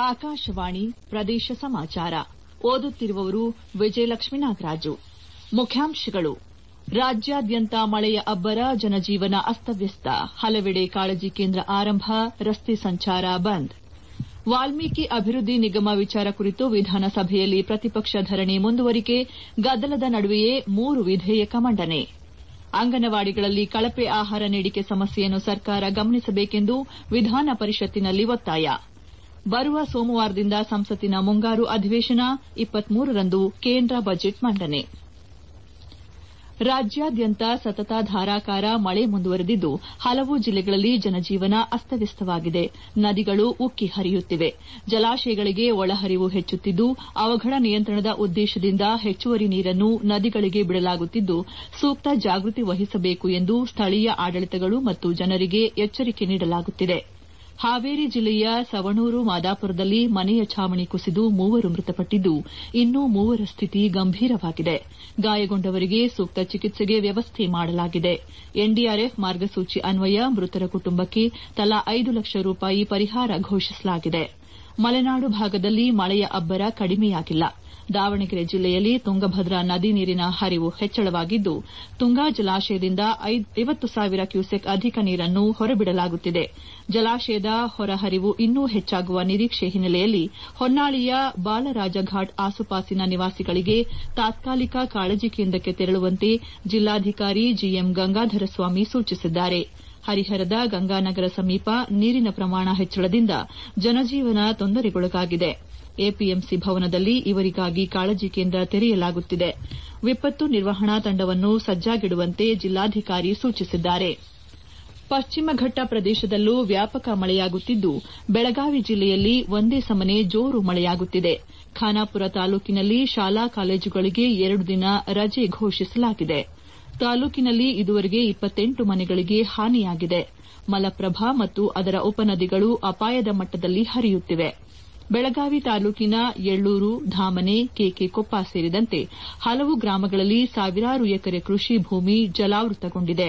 ಆಕಾಶವಾಣಿ ಪ್ರದೇಶ ಸಮಾಚಾರ ಓದುತ್ತಿರುವವರು ವಿಜಯಲಕ್ಷ್ಮೀ ನಾಗರಾಜು ಮುಖ್ಯಾಂಶಗಳು ರಾಜ್ಯಾದ್ಯಂತ ಮಳೆಯ ಅಬ್ಬರ ಜನಜೀವನ ಅಸ್ತವ್ಯಸ್ತ ಹಲವೆಡೆ ಕಾಳಜಿ ಕೇಂದ್ರ ಆರಂಭ ರಸ್ತೆ ಸಂಚಾರ ಬಂದ್ ವಾಲ್ಮೀಕಿ ಅಭಿವೃದ್ದಿ ನಿಗಮ ವಿಚಾರ ಕುರಿತು ವಿಧಾನಸಭೆಯಲ್ಲಿ ಪ್ರತಿಪಕ್ಷ ಧರಣಿ ಮುಂದುವರಿಕೆ ಗದ್ದಲದ ನಡುವೆಯೇ ಮೂರು ವಿಧೇಯಕ ಮಂಡನೆ ಅಂಗನವಾಡಿಗಳಲ್ಲಿ ಕಳಪೆ ಆಹಾರ ನೀಡಿಕೆ ಸಮಸ್ಯೆಯನ್ನು ಸರ್ಕಾರ ಗಮನಿಸಬೇಕೆಂದು ವಿಧಾನ ಪರಿಷತ್ತಿನಲ್ಲಿ ಒತ್ತಾಯ ಬರುವ ಸೋಮವಾರದಿಂದ ಸಂಸತ್ತಿನ ಮುಂಗಾರು ಅಧಿವೇಶನ ರಂದು ಕೇಂದ್ರ ಬಜೆಟ್ ಮಂಡನೆ ರಾಜ್ಯಾದ್ಯಂತ ಸತತ ಧಾರಾಕಾರ ಮಳೆ ಮುಂದುವರೆದಿದ್ದು ಹಲವು ಜಿಲ್ಲೆಗಳಲ್ಲಿ ಜನಜೀವನ ಅಸ್ತವ್ಯಸ್ತವಾಗಿದೆ ನದಿಗಳು ಉಕ್ಕಿ ಹರಿಯುತ್ತಿವೆ ಜಲಾಶಯಗಳಿಗೆ ಒಳಹರಿವು ಹೆಚ್ಚುತ್ತಿದ್ದು ಅವಘಡ ನಿಯಂತ್ರಣದ ಉದ್ದೇಶದಿಂದ ಹೆಚ್ಚುವರಿ ನೀರನ್ನು ನದಿಗಳಿಗೆ ಬಿಡಲಾಗುತ್ತಿದ್ದು ಸೂಕ್ತ ಜಾಗೃತಿ ವಹಿಸಬೇಕು ಎಂದು ಸ್ಥಳೀಯ ಆಡಳಿತಗಳು ಮತ್ತು ಜನರಿಗೆ ಎಚ್ಚರಿಕೆ ನೀಡಲಾಗುತ್ತಿದೆ ಹಾವೇರಿ ಜಿಲ್ಲೆಯ ಸವಣೂರು ಮಾದಾಪುರದಲ್ಲಿ ಮನೆಯ ಛಾವಣಿ ಕುಸಿದು ಮೂವರು ಮೃತಪಟ್ಟಿದ್ದು ಇನ್ನೂ ಮೂವರ ಸ್ಥಿತಿ ಗಂಭೀರವಾಗಿದೆ ಗಾಯಗೊಂಡವರಿಗೆ ಸೂಕ್ತ ಚಿಕಿತ್ಸೆಗೆ ವ್ಯವಸ್ಥೆ ಮಾಡಲಾಗಿದೆ ಎನ್ಡಿಆರ್ಎಫ್ ಮಾರ್ಗಸೂಚಿ ಅನ್ವಯ ಮೃತರ ಕುಟುಂಬಕ್ಕೆ ತಲಾ ಐದು ಲಕ್ಷ ರೂಪಾಯಿ ಪರಿಹಾರ ಘೋಷಿಸಲಾಗಿದೆ ಮಲೆನಾಡು ಭಾಗದಲ್ಲಿ ಮಳೆಯ ಅಬ್ಬರ ಕಡಿಮೆಯಾಗಿಲ್ಲ ದಾವಣಗೆರೆ ಜಿಲ್ಲೆಯಲ್ಲಿ ತುಂಗಭದ್ರಾ ನದಿ ನೀರಿನ ಹರಿವು ಹೆಚ್ಚಳವಾಗಿದ್ದು ತುಂಗಾ ಜಲಾಶಯದಿಂದ ಐವತ್ತು ಸಾವಿರ ಕ್ಯೂಸೆಕ್ ಅಧಿಕ ನೀರನ್ನು ಹೊರಬಿಡಲಾಗುತ್ತಿದೆ ಜಲಾಶಯದ ಹೊರಹರಿವು ಇನ್ನೂ ಹೆಚ್ಚಾಗುವ ನಿರೀಕ್ಷೆ ಹಿನ್ನೆಲೆಯಲ್ಲಿ ಹೊನ್ನಾಳಿಯ ಬಾಲರಾಜಘಾಟ್ ಆಸುಪಾಸಿನ ನಿವಾಸಿಗಳಿಗೆ ತಾತ್ಕಾಲಿಕ ಕಾಳಜಿ ಕೇಂದ್ರಕ್ಕೆ ತೆರಳುವಂತೆ ಜಿಲ್ಲಾಧಿಕಾರಿ ಜಿಎಂ ಗಂಗಾಧರಸ್ವಾಮಿ ಸೂಚಿಸಿದ್ದಾರೆ ಹರಿಹರದ ಗಂಗಾನಗರ ಸಮೀಪ ನೀರಿನ ಪ್ರಮಾಣ ಹೆಚ್ಚಳದಿಂದ ಜನಜೀವನ ತೊಂದರೆಗೊಳಗಾಗಿದೆ ಎಪಿಎಂಸಿ ಭವನದಲ್ಲಿ ಇವರಿಗಾಗಿ ಕಾಳಜಿ ಕೇಂದ್ರ ತೆರೆಯಲಾಗುತ್ತಿದೆ ವಿಪತ್ತು ನಿರ್ವಹಣಾ ತಂಡವನ್ನು ಸಜ್ಜಾಗಿಡುವಂತೆ ಜಿಲ್ಲಾಧಿಕಾರಿ ಸೂಚಿಸಿದ್ದಾರೆ ಪಶ್ಚಿಮ ಘಟ್ಟ ಪ್ರದೇಶದಲ್ಲೂ ವ್ಯಾಪಕ ಮಳೆಯಾಗುತ್ತಿದ್ದು ಬೆಳಗಾವಿ ಜಿಲ್ಲೆಯಲ್ಲಿ ಒಂದೇ ಸಮನೆ ಜೋರು ಮಳೆಯಾಗುತ್ತಿದೆ ಖಾನಾಪುರ ತಾಲೂಕಿನಲ್ಲಿ ಶಾಲಾ ಕಾಲೇಜುಗಳಿಗೆ ಎರಡು ದಿನ ರಜೆ ಘೋಷಿಸಲಾಗಿದೆ ತಾಲೂಕಿನಲ್ಲಿ ಇದುವರೆಗೆ ಇಪ್ಪತ್ತೆಂಟು ಮನೆಗಳಿಗೆ ಹಾನಿಯಾಗಿದೆ ಮಲಪ್ರಭಾ ಮತ್ತು ಅದರ ಉಪನದಿಗಳು ಅಪಾಯದ ಮಟ್ಟದಲ್ಲಿ ಹರಿಯುತ್ತಿವೆ ಬೆಳಗಾವಿ ತಾಲೂಕಿನ ಎಳ್ಳೂರು ಧಾಮನೆ ಕೆಕೆಕೊಪ್ಪ ಸೇರಿದಂತೆ ಹಲವು ಗ್ರಾಮಗಳಲ್ಲಿ ಸಾವಿರಾರು ಎಕರೆ ಕೃಷಿ ಭೂಮಿ ಜಲಾವೃತಗೊಂಡಿದೆ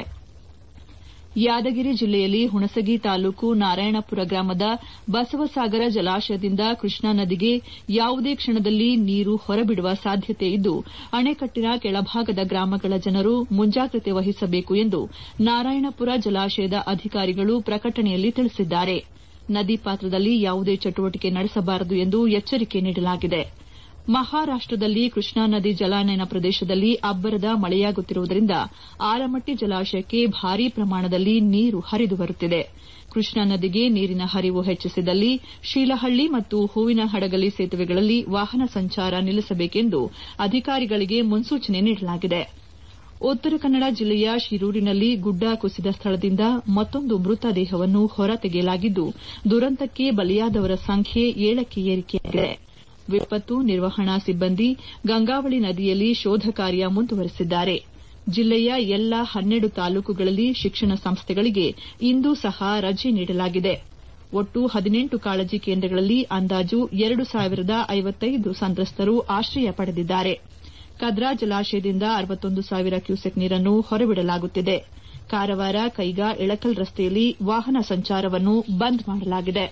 ಯಾದಗಿರಿ ಜಿಲ್ಲೆಯಲ್ಲಿ ಹುಣಸಗಿ ತಾಲೂಕು ನಾರಾಯಣಪುರ ಗ್ರಾಮದ ಬಸವಸಾಗರ ಜಲಾಶಯದಿಂದ ಕೃಷ್ಣಾ ನದಿಗೆ ಯಾವುದೇ ಕ್ಷಣದಲ್ಲಿ ನೀರು ಹೊರಬಿಡುವ ಸಾಧ್ಯತೆ ಇದ್ದು ಅಣೆಕಟ್ಟಿನ ಕೆಳಭಾಗದ ಗ್ರಾಮಗಳ ಜನರು ಮುಂಜಾಗ್ರತೆ ವಹಿಸಬೇಕು ಎಂದು ನಾರಾಯಣಪುರ ಜಲಾಶಯದ ಅಧಿಕಾರಿಗಳು ಪ್ರಕಟಣೆಯಲ್ಲಿ ತಿಳಿಸಿದ್ದಾರೆ ನದಿ ಪಾತ್ರದಲ್ಲಿ ಯಾವುದೇ ಚಟುವಟಿಕೆ ನಡೆಸಬಾರದು ಎಂದು ಎಚ್ಚರಿಕೆ ನೀಡಲಾಗಿದೆ ಮಹಾರಾಷ್ಟದಲ್ಲಿ ಕೃಷ್ಣಾ ನದಿ ಜಲಾನಯನ ಪ್ರದೇಶದಲ್ಲಿ ಅಬ್ಬರದ ಮಳೆಯಾಗುತ್ತಿರುವುದರಿಂದ ಆಲಮಟ್ಟಿ ಜಲಾಶಯಕ್ಕೆ ಭಾರೀ ಪ್ರಮಾಣದಲ್ಲಿ ನೀರು ಹರಿದು ಬರುತ್ತಿದೆ ಕೃಷ್ಣಾ ನದಿಗೆ ನೀರಿನ ಹರಿವು ಹೆಚ್ಚಿಸಿದಲ್ಲಿ ಶೀಲಹಳ್ಳಿ ಮತ್ತು ಹೂವಿನಹಡಗಲಿ ಸೇತುವೆಗಳಲ್ಲಿ ವಾಹನ ಸಂಚಾರ ನಿಲ್ಲಿಸಬೇಕೆಂದು ಅಧಿಕಾರಿಗಳಿಗೆ ಮುನ್ಸೂಚನೆ ನೀಡಲಾಗಿದೆ ಉತ್ತರ ಕನ್ನಡ ಜಿಲ್ಲೆಯ ಶಿರೂರಿನಲ್ಲಿ ಗುಡ್ಡ ಕುಸಿದ ಸ್ಥಳದಿಂದ ಮತ್ತೊಂದು ಮೃತ ದೇಹವನ್ನು ಹೊರತೆಗೆಯಲಾಗಿದ್ದು ದುರಂತಕ್ಕೆ ಬಲಿಯಾದವರ ಸಂಖ್ಯೆ ಏಳಕ್ಕೆ ಏರಿಕೆಯಾಗಿದೆ ವಿಪತ್ತು ನಿರ್ವಹಣಾ ಸಿಬ್ಬಂದಿ ಗಂಗಾವಳಿ ನದಿಯಲ್ಲಿ ಶೋಧ ಕಾರ್ಯ ಮುಂದುವರೆಸಿದ್ದಾರೆ ಜಿಲ್ಲೆಯ ಎಲ್ಲಾ ಹನ್ನೆರಡು ತಾಲೂಕುಗಳಲ್ಲಿ ಶಿಕ್ಷಣ ಸಂಸ್ಥೆಗಳಿಗೆ ಇಂದು ಸಹ ರಜೆ ನೀಡಲಾಗಿದೆ ಒಟ್ಟು ಹದಿನೆಂಟು ಕಾಳಜಿ ಕೇಂದ್ರಗಳಲ್ಲಿ ಅಂದಾಜು ಎರಡು ಸಾವಿರದ ಐವತ್ತೈದು ಸಂತ್ರಸ್ತರು ಆಶ್ರಯ ಪಡೆದಿದ್ದಾರೆ ಕದ್ರಾ ಜಲಾಶಯದಿಂದ ಅರವತ್ತೊಂದು ಸಾವಿರ ಕ್ಯೂಸೆಕ್ ನೀರನ್ನು ಹೊರಬಿಡಲಾಗುತ್ತಿದೆ ಕಾರವಾರ ಕೈಗಾ ಇಳಕಲ್ ರಸ್ತೆಯಲ್ಲಿ ವಾಹನ ಸಂಚಾರವನ್ನು ಬಂದ್ ಮಾಡಲಾಗಿದೆ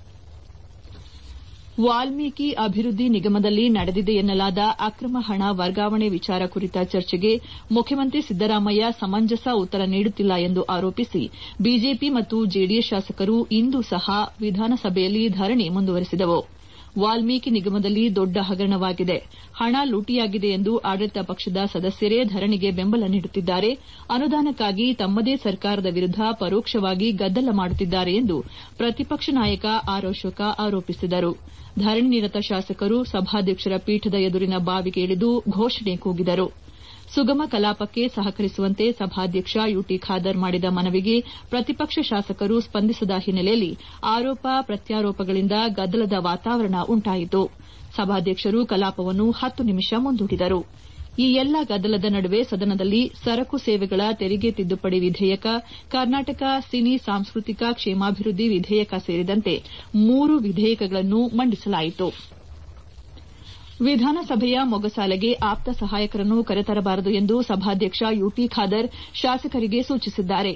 ವಾಲ್ಮೀಕಿ ಅಭಿವೃದ್ದಿ ನಿಗಮದಲ್ಲಿ ನಡೆದಿದೆ ಎನ್ನಲಾದ ಅಕ್ರಮ ಹಣ ವರ್ಗಾವಣೆ ವಿಚಾರ ಕುರಿತ ಚರ್ಚೆಗೆ ಮುಖ್ಯಮಂತ್ರಿ ಸಿದ್ದರಾಮಯ್ಯ ಸಮಂಜಸ ಉತ್ತರ ನೀಡುತ್ತಿಲ್ಲ ಎಂದು ಆರೋಪಿಸಿ ಬಿಜೆಪಿ ಮತ್ತು ಜೆಡಿಎಸ್ ಶಾಸಕರು ಇಂದು ಸಹ ವಿಧಾನಸಭೆಯಲ್ಲಿ ಧರಣಿ ಮುಂದುವರೆಸಿದವು ವಾಲ್ಮೀಕಿ ನಿಗಮದಲ್ಲಿ ದೊಡ್ಡ ಹಗರಣವಾಗಿದೆ ಹಣ ಲೂಟಿಯಾಗಿದೆ ಎಂದು ಆಡಳಿತ ಪಕ್ಷದ ಸದಸ್ಯರೇ ಧರಣಿಗೆ ಬೆಂಬಲ ನೀಡುತ್ತಿದ್ದಾರೆ ಅನುದಾನಕ್ಕಾಗಿ ತಮ್ಮದೇ ಸರ್ಕಾರದ ವಿರುದ್ದ ಪರೋಕ್ಷವಾಗಿ ಗದ್ದಲ ಮಾಡುತ್ತಿದ್ದಾರೆ ಎಂದು ಪ್ರತಿಪಕ್ಷ ನಾಯಕ ಆರ್ ಅಶೋಕ ಆರೋಪಿಸಿದರು ಧರಣಿ ನಿರತ ಶಾಸಕರು ಸಭಾಧ್ಯಕ್ಷರ ಪೀಠದ ಎದುರಿನ ಬಾವಿಗೆ ಇಳಿದು ಘೋಷಣೆ ಕೂಗಿದರು ಸುಗಮ ಕಲಾಪಕ್ಕೆ ಸಹಕರಿಸುವಂತೆ ಸಭಾಧ್ಯಕ್ಷ ಯುಟಿ ಖಾದರ್ ಮಾಡಿದ ಮನವಿಗೆ ಪ್ರತಿಪಕ್ಷ ಶಾಸಕರು ಸ್ಪಂದಿಸದ ಹಿನ್ನೆಲೆಯಲ್ಲಿ ಆರೋಪ ಪ್ರತ್ಯಾರೋಪಗಳಿಂದ ಗದ್ದಲದ ವಾತಾವರಣ ಉಂಟಾಯಿತು ಸಭಾಧ್ಯಕ್ಷರು ಕಲಾಪವನ್ನು ಹತ್ತು ನಿಮಿಷ ಮುಂದೂಡಿದರು ಈ ಎಲ್ಲ ಗದ್ದಲದ ನಡುವೆ ಸದನದಲ್ಲಿ ಸರಕು ಸೇವೆಗಳ ತೆರಿಗೆ ತಿದ್ದುಪಡಿ ವಿಧೇಯಕ ಕರ್ನಾಟಕ ಸಿನಿ ಸಾಂಸ್ಕೃತಿಕ ಕ್ಷೇಮಾಭಿವೃದ್ದಿ ವಿಧೇಯಕ ಸೇರಿದಂತೆ ಮೂರು ವಿಧೇಯಕಗಳನ್ನು ಮಂಡಿಸಲಾಯಿತು ವಿಧಾನಸಭೆಯ ಮೊಗಸಾಲೆಗೆ ಆಪ್ತ ಸಹಾಯಕರನ್ನು ಕರೆತರಬಾರದು ಎಂದು ಸಭಾಧ್ಯಕ್ಷ ಯುಟಿ ಖಾದರ್ ಶಾಸಕರಿಗೆ ಸೂಚಿಸಿದ್ದಾರೆ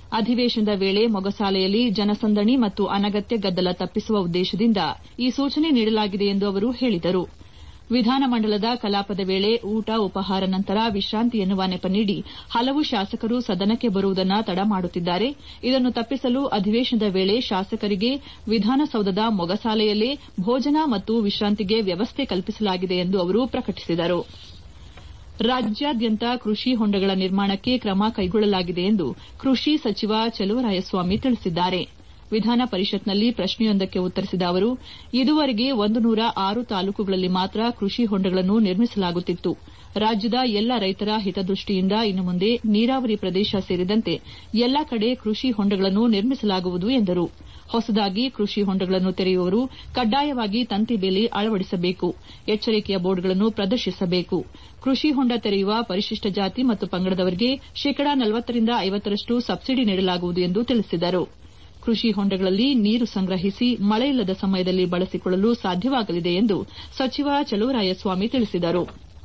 ಅಧಿವೇಶನದ ವೇಳೆ ಮೊಗಸಾಲೆಯಲ್ಲಿ ಜನಸಂದಣಿ ಮತ್ತು ಅನಗತ್ಯ ಗದ್ದಲ ತಪ್ಪಿಸುವ ಉದ್ದೇಶದಿಂದ ಈ ಸೂಚನೆ ನೀಡಲಾಗಿದೆ ಎಂದು ಅವರು ಹೇಳಿದರು ವಿಧಾನಮಂಡಲದ ಕಲಾಪದ ವೇಳೆ ಊಟ ಉಪಹಾರ ನಂತರ ವಿಶ್ರಾಂತಿಯೆನ್ನುವ ನೆಪ ನೀಡಿ ಹಲವು ಶಾಸಕರು ಸದನಕ್ಕೆ ಬರುವುದನ್ನು ತಡ ಮಾಡುತ್ತಿದ್ದಾರೆ ಇದನ್ನು ತಪ್ಪಿಸಲು ಅಧಿವೇಶನದ ವೇಳೆ ಶಾಸಕರಿಗೆ ವಿಧಾನಸೌಧದ ಮೊಗಸಾಲೆಯಲ್ಲೇ ಭೋಜನ ಮತ್ತು ವಿಶ್ರಾಂತಿಗೆ ವ್ಯವಸ್ಥೆ ಕಲ್ಪಿಸಲಾಗಿದೆ ಎಂದು ಅವರು ಪ್ರಕಟಿಸಿದರು ರಾಜ್ಯಾದ್ಯಂತ ಕೃಷಿ ಹೊಂಡಗಳ ನಿರ್ಮಾಣಕ್ಕೆ ಕ್ರಮ ಕೈಗೊಳ್ಳಲಾಗಿದೆ ಎಂದು ಕೃಷಿ ಸಚಿವ ಚಲುವರಾಯಸ್ವಾಮಿ ತಿಳಿಸಿದ್ದಾರೆ ವಿಧಾನ ಪರಿಷತ್ನಲ್ಲಿ ಪ್ರಶ್ನೆಯೊಂದಕ್ಕೆ ಉತ್ತರಿಸಿದ ಅವರು ಇದುವರೆಗೆ ಒಂದು ನೂರ ಆರು ತಾಲೂಕುಗಳಲ್ಲಿ ಮಾತ್ರ ಕೃಷಿ ಹೊಂಡಗಳನ್ನು ನಿರ್ಮಿಸಲಾಗುತ್ತಿತ್ತು ರಾಜ್ಯದ ಎಲ್ಲ ರೈತರ ಹಿತದೃಷ್ಟಿಯಿಂದ ಇನ್ನು ಮುಂದೆ ನೀರಾವರಿ ಪ್ರದೇಶ ಸೇರಿದಂತೆ ಎಲ್ಲ ಕಡೆ ಕೃಷಿ ಹೊಂಡಗಳನ್ನು ನಿರ್ಮಿಸಲಾಗುವುದು ಎಂದರು ಹೊಸದಾಗಿ ಕೃಷಿ ಹೊಂಡಗಳನ್ನು ತೆರೆಯುವವರು ಕಡ್ಡಾಯವಾಗಿ ತಂತಿ ಬೇಲಿ ಅಳವಡಿಸಬೇಕು ಎಚ್ಚರಿಕೆಯ ಬೋರ್ಡ್ಗಳನ್ನು ಪ್ರದರ್ಶಿಸಬೇಕು ಕೃಷಿ ಹೊಂಡ ತೆರೆಯುವ ಪರಿಶಿಷ್ಟ ಜಾತಿ ಮತ್ತು ಪಂಗಡದವರಿಗೆ ಶೇಕಡಾ ನಲವತ್ತರಿಂದ ಐವತ್ತರಷ್ಟು ಸಬ್ಸಿಡಿ ನೀಡಲಾಗುವುದು ಎಂದು ತಿಳಿಸಿದರು ಕೃಷಿ ಹೊಂಡಗಳಲ್ಲಿ ನೀರು ಸಂಗ್ರಹಿಸಿ ಮಳೆಯಿಲ್ಲದ ಸಮಯದಲ್ಲಿ ಬಳಸಿಕೊಳ್ಳಲು ಸಾಧ್ಯವಾಗಲಿದೆ ಎಂದು ಸಚಿವ ಚಲುವರಾಯಸ್ವಾಮಿ ತಿಳಿಸಿದರು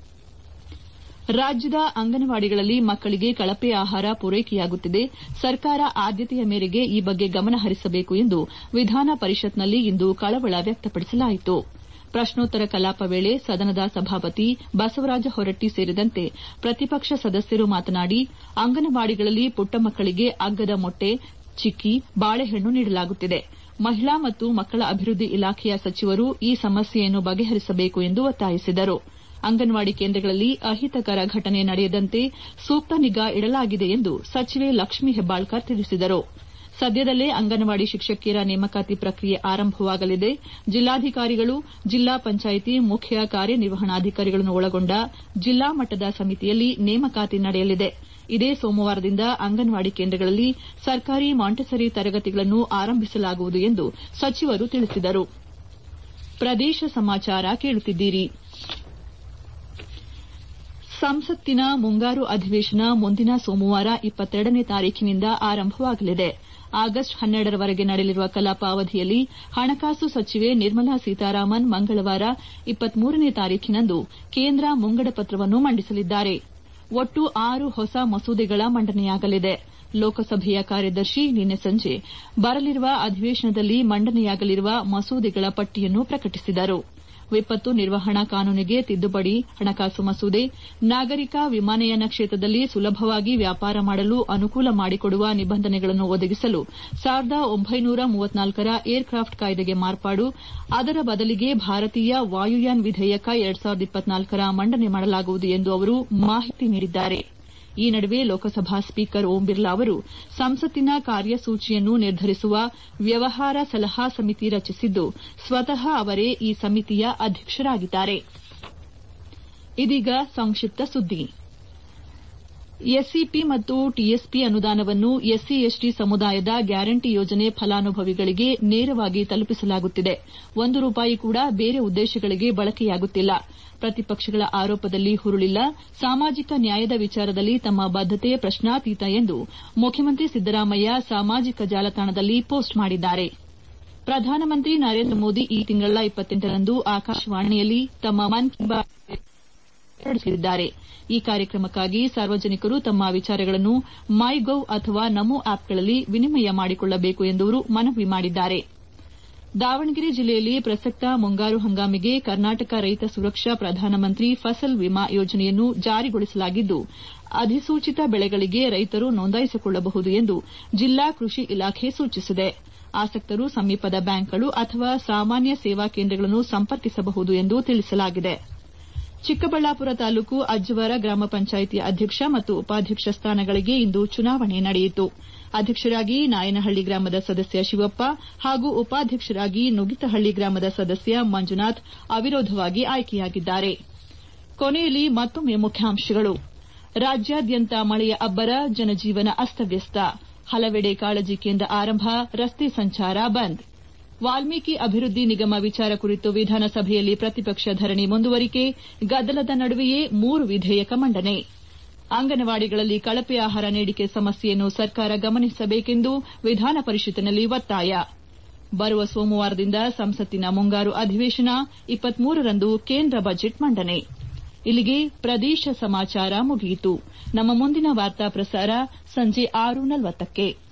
ರಾಜ್ಯದ ಅಂಗನವಾಡಿಗಳಲ್ಲಿ ಮಕ್ಕಳಿಗೆ ಕಳಪೆ ಆಹಾರ ಪೂರೈಕೆಯಾಗುತ್ತಿದೆ ಸರ್ಕಾರ ಆದ್ಯತೆಯ ಮೇರೆಗೆ ಈ ಬಗ್ಗೆ ಗಮನ ಹರಿಸಬೇಕು ಎಂದು ವಿಧಾನ ಪರಿಷತ್ನಲ್ಲಿ ಇಂದು ಕಳವಳ ವ್ಯಕ್ತಪಡಿಸಲಾಯಿತು ಪ್ರಶ್ನೋತ್ತರ ಕಲಾಪ ವೇಳೆ ಸದನದ ಸಭಾಪತಿ ಬಸವರಾಜ ಹೊರಟ್ಟಿ ಸೇರಿದಂತೆ ಪ್ರತಿಪಕ್ಷ ಸದಸ್ಯರು ಮಾತನಾಡಿ ಅಂಗನವಾಡಿಗಳಲ್ಲಿ ಪುಟ್ಟ ಮಕ್ಕಳಿಗೆ ಅಗ್ಗದ ಮೊಟ್ಟೆ ಚಿಕ್ಕಿ ಬಾಳೆಹಣ್ಣು ನೀಡಲಾಗುತ್ತಿದೆ ಮಹಿಳಾ ಮತ್ತು ಮಕ್ಕಳ ಅಭಿವೃದ್ಧಿ ಇಲಾಖೆಯ ಸಚಿವರು ಈ ಸಮಸ್ಯೆಯನ್ನು ಬಗೆಹರಿಸಬೇಕು ಎಂದು ಒತ್ತಾಯಿಸಿದರು ಅಂಗನವಾಡಿ ಕೇಂದ್ರಗಳಲ್ಲಿ ಅಹಿತಕರ ಘಟನೆ ನಡೆಯದಂತೆ ಸೂಕ್ತ ನಿಗಾ ಇಡಲಾಗಿದೆ ಎಂದು ಸಚಿವೆ ಲಕ್ಷ್ಮೀ ಹೆಬ್ಬಾಳ್ಕರ್ ತಿಳಿಸಿದರು ಸದ್ಯದಲ್ಲೇ ಅಂಗನವಾಡಿ ಶಿಕ್ಷಕಿಯರ ನೇಮಕಾತಿ ಪ್ರಕ್ರಿಯೆ ಆರಂಭವಾಗಲಿದೆ ಜಿಲ್ಲಾಧಿಕಾರಿಗಳು ಜಿಲ್ಲಾ ಪಂಚಾಯಿತಿ ಮುಖ್ಯ ಕಾರ್ಯನಿರ್ವಹಣಾಧಿಕಾರಿಗಳನ್ನು ಒಳಗೊಂಡ ಜಿಲ್ಲಾ ಮಟ್ಟದ ಸಮಿತಿಯಲ್ಲಿ ನೇಮಕಾತಿ ನಡೆಯಲಿದೆ ಇದೇ ಸೋಮವಾರದಿಂದ ಅಂಗನವಾಡಿ ಕೇಂದ್ರಗಳಲ್ಲಿ ಸರ್ಕಾರಿ ಮಾಂಟೆಸರಿ ತರಗತಿಗಳನ್ನು ಆರಂಭಿಸಲಾಗುವುದು ಎಂದು ಸಚಿವರು ತಿಳಿಸಿದರು ಪ್ರದೇಶ ಸಮಾಚಾರ ಕೇಳುತ್ತಿದ್ದೀರಿ ಸಂಸತ್ತಿನ ಮುಂಗಾರು ಅಧಿವೇಶನ ಮುಂದಿನ ಸೋಮವಾರ ಇಪ್ಪತ್ತೆರಡನೇ ತಾರೀಖಿನಿಂದ ಆರಂಭವಾಗಲಿದೆ ಆಗಸ್ಟ್ ಹನ್ನೆರಡರವರೆಗೆ ನಡೆಯಲಿರುವ ಕಲಾಪ ಅವಧಿಯಲ್ಲಿ ಹಣಕಾಸು ಸಚಿವೆ ನಿರ್ಮಲಾ ಸೀತಾರಾಮನ್ ಮಂಗಳವಾರ ಇಪ್ಪತ್ಮೂರನೇ ತಾರೀಖಿನಂದು ಕೇಂದ್ರ ಮುಂಗಡ ಪತ್ರವನ್ನು ಮಂಡಿಸಲಿದ್ದಾರೆ ಒಟ್ಟು ಆರು ಹೊಸ ಮಸೂದೆಗಳ ಮಂಡನೆಯಾಗಲಿದೆ ಲೋಕಸಭೆಯ ಕಾರ್ಯದರ್ಶಿ ನಿನ್ನೆ ಸಂಜೆ ಬರಲಿರುವ ಅಧಿವೇಶನದಲ್ಲಿ ಮಂಡನೆಯಾಗಲಿರುವ ಮಸೂದೆಗಳ ಪಟ್ಟಿಯನ್ನು ಪ್ರಕಟಿಸಿದರು ವಿಪತ್ತು ನಿರ್ವಹಣಾ ಕಾನೂನಿಗೆ ತಿದ್ದುಪಡಿ ಹಣಕಾಸು ಮಸೂದೆ ನಾಗರಿಕ ವಿಮಾನಯಾನ ಕ್ಷೇತ್ರದಲ್ಲಿ ಸುಲಭವಾಗಿ ವ್ಯಾಪಾರ ಮಾಡಲು ಅನುಕೂಲ ಮಾಡಿಕೊಡುವ ನಿಬಂಧನೆಗಳನ್ನು ಒದಗಿಸಲು ಸಾವಿರದ ಒಂಬೈನೂರ ಮೂವತ್ನಾಲ್ಕರ ಏರ್ಕ್ರಾಫ್ಟ್ ಕಾಯ್ದೆಗೆ ಮಾರ್ಪಾಡು ಅದರ ಬದಲಿಗೆ ಭಾರತೀಯ ವಾಯುಯಾನ್ ವಿಧೇಯಕ ಎರಡ್ ಸಾವಿರದ ಇಪ್ಪತ್ನಾಲ್ಕರ ಮಂಡನೆ ಮಾಡಲಾಗುವುದು ಎಂದು ಅವರು ಮಾಹಿತಿ ನೀಡಿದ್ದಾರೆ ಈ ನಡುವೆ ಲೋಕಸಭಾ ಸ್ಪೀಕರ್ ಓಂ ಬಿರ್ಲಾ ಅವರು ಸಂಸತ್ತಿನ ಕಾರ್ಯಸೂಚಿಯನ್ನು ನಿರ್ಧರಿಸುವ ವ್ಯವಹಾರ ಸಲಹಾ ಸಮಿತಿ ರಚಿಸಿದ್ದು ಸ್ವತಃ ಅವರೇ ಈ ಸಮಿತಿಯ ಅಧ್ಯಕ್ಷರಾಗಿದ್ದಾರೆ ಇದೀಗ ಸಂಕ್ಷಿಪ್ತ ಸುದ್ದಿ ಎಸ್ಸಿಪಿ ಮತ್ತು ಟಿಎಸ್ಪಿ ಅನುದಾನವನ್ನು ಎಸ್ಸಿ ಎಸ್ಟಿ ಸಮುದಾಯದ ಗ್ಯಾರಂಟಿ ಯೋಜನೆ ಫಲಾನುಭವಿಗಳಿಗೆ ನೇರವಾಗಿ ತಲುಪಿಸಲಾಗುತ್ತಿದೆ ಒಂದು ರೂಪಾಯಿ ಕೂಡ ಬೇರೆ ಉದ್ದೇಶಗಳಿಗೆ ಬಳಕೆಯಾಗುತ್ತಿಲ್ಲ ಪ್ರತಿಪಕ್ಷಗಳ ಆರೋಪದಲ್ಲಿ ಹುರುಳಿಲ್ಲ ಸಾಮಾಜಿಕ ನ್ಯಾಯದ ವಿಚಾರದಲ್ಲಿ ತಮ್ಮ ಬದ್ದತೆ ಪ್ರಶ್ನಾತೀತ ಎಂದು ಮುಖ್ಯಮಂತ್ರಿ ಸಿದ್ದರಾಮಯ್ಯ ಸಾಮಾಜಿಕ ಜಾಲತಾಣದಲ್ಲಿ ಪೋಸ್ಟ್ ಮಾಡಿದ್ದಾರೆ ಪ್ರಧಾನಮಂತ್ರಿ ನರೇಂದ್ರ ಮೋದಿ ಈ ತಿಂಗಳ ಇಪ್ಪತ್ತೆಂಟರಂದು ಆಕಾಶವಾಣಿಯಲ್ಲಿ ತಮ್ಮ ಮನ್ ಕಿ ಬಾತ್ ನಡೆಸಲಿದ್ದಾರೆ ಈ ಕಾರ್ಯಕ್ರಮಕ್ಕಾಗಿ ಸಾರ್ವಜನಿಕರು ತಮ್ಮ ವಿಚಾರಗಳನ್ನು ಮೈ ಗೌ ಅಥವಾ ನಮೋ ಆಪ್ಗಳಲ್ಲಿ ವಿನಿಮಯ ಮಾಡಿಕೊಳ್ಳಬೇಕು ಎಂದು ಅವರು ಮನವಿ ಮಾಡಿದ್ದಾರೆ ದಾವಣಗೆರೆ ಜಿಲ್ಲೆಯಲ್ಲಿ ಪ್ರಸಕ್ತ ಮುಂಗಾರು ಹಂಗಾಮಿಗೆ ಕರ್ನಾಟಕ ರೈತ ಸುರಕ್ಷಾ ಪ್ರಧಾನಮಂತ್ರಿ ಫಸಲ್ ವಿಮಾ ಯೋಜನೆಯನ್ನು ಜಾರಿಗೊಳಿಸಲಾಗಿದ್ದು ಅಧಿಸೂಚಿತ ಬೆಳೆಗಳಿಗೆ ರೈತರು ನೋಂದಾಯಿಸಿಕೊಳ್ಳಬಹುದು ಎಂದು ಜಿಲ್ಲಾ ಕೃಷಿ ಇಲಾಖೆ ಸೂಚಿಸಿದೆ ಆಸಕ್ತರು ಸಮೀಪದ ಬ್ಯಾಂಕ್ಗಳು ಅಥವಾ ಸಾಮಾನ್ಯ ಸೇವಾ ಕೇಂದ್ರಗಳನ್ನು ಸಂಪರ್ಕಿಸಬಹುದು ಎಂದು ತಿಳಿಸಲಾಗಿದೆ ಚಿಕ್ಕಬಳ್ಳಾಪುರ ತಾಲೂಕು ಅಜ್ಜವರ ಗ್ರಾಮ ಪಂಚಾಯಿತಿ ಅಧ್ಯಕ್ಷ ಮತ್ತು ಉಪಾಧ್ಯಕ್ಷ ಸ್ಥಾನಗಳಿಗೆ ಇಂದು ಚುನಾವಣೆ ನಡೆಯಿತು ಅಧ್ಯಕ್ಷರಾಗಿ ನಾಯನಹಳ್ಳಿ ಗ್ರಾಮದ ಸದಸ್ಯ ಶಿವಪ್ಪ ಹಾಗೂ ಉಪಾಧ್ಯಕ್ಷರಾಗಿ ನುಗಿತಹಳ್ಳಿ ಗ್ರಾಮದ ಸದಸ್ಯ ಮಂಜುನಾಥ್ ಅವಿರೋಧವಾಗಿ ಆಯ್ಕೆಯಾಗಿದ್ದಾರೆ ಕೊನೆಯಲ್ಲಿ ಮತ್ತೊಮ್ಮೆ ಮುಖ್ಯಾಂಶಗಳು ರಾಜ್ಯಾದ್ಯಂತ ಮಳೆಯ ಅಬ್ಬರ ಜನಜೀವನ ಅಸ್ತವ್ಯಸ್ತ ಹಲವೆಡೆ ಕಾಳಜಿ ಕೇಂದ್ರ ಆರಂಭ ರಸ್ತೆ ಸಂಚಾರ ಬಂದ್ ವಾಲ್ಮೀಕಿ ಅಭಿವೃದ್ಧಿ ನಿಗಮ ವಿಚಾರ ಕುರಿತು ವಿಧಾನಸಭೆಯಲ್ಲಿ ಪ್ರತಿಪಕ್ಷ ಧರಣಿ ಮುಂದುವರಿಕೆ ಗದ್ದಲದ ನಡುವೆಯೇ ಮೂರು ವಿಧೇಯಕ ಮಂಡನೆ ಅಂಗನವಾಡಿಗಳಲ್ಲಿ ಕಳಪೆ ಆಹಾರ ನೀಡಿಕೆ ಸಮಸ್ಯೆಯನ್ನು ಸರ್ಕಾರ ಗಮನಿಸಬೇಕೆಂದು ವಿಧಾನ ಪರಿಷತ್ತಿನಲ್ಲಿ ಒತ್ತಾಯ ಬರುವ ಸೋಮವಾರದಿಂದ ಸಂಸತ್ತಿನ ಮುಂಗಾರು ಅಧಿವೇಶನ ಇಪ್ಪತ್ಮೂರರಂದು ಕೇಂದ್ರ ಬಜೆಟ್ ಮಂಡನೆ ಇಲ್ಲಿಗೆ ಪ್ರದೇಶ ಸಮಾಚಾರ ಮುಗಿಯಿತು ನಮ್ಮ ಮುಂದಿನ ವಾರ್ತಾ ಪ್ರಸಾರ ಸಂಜೆ ಆರು ನಲವತ್ತಕ್ಕೆ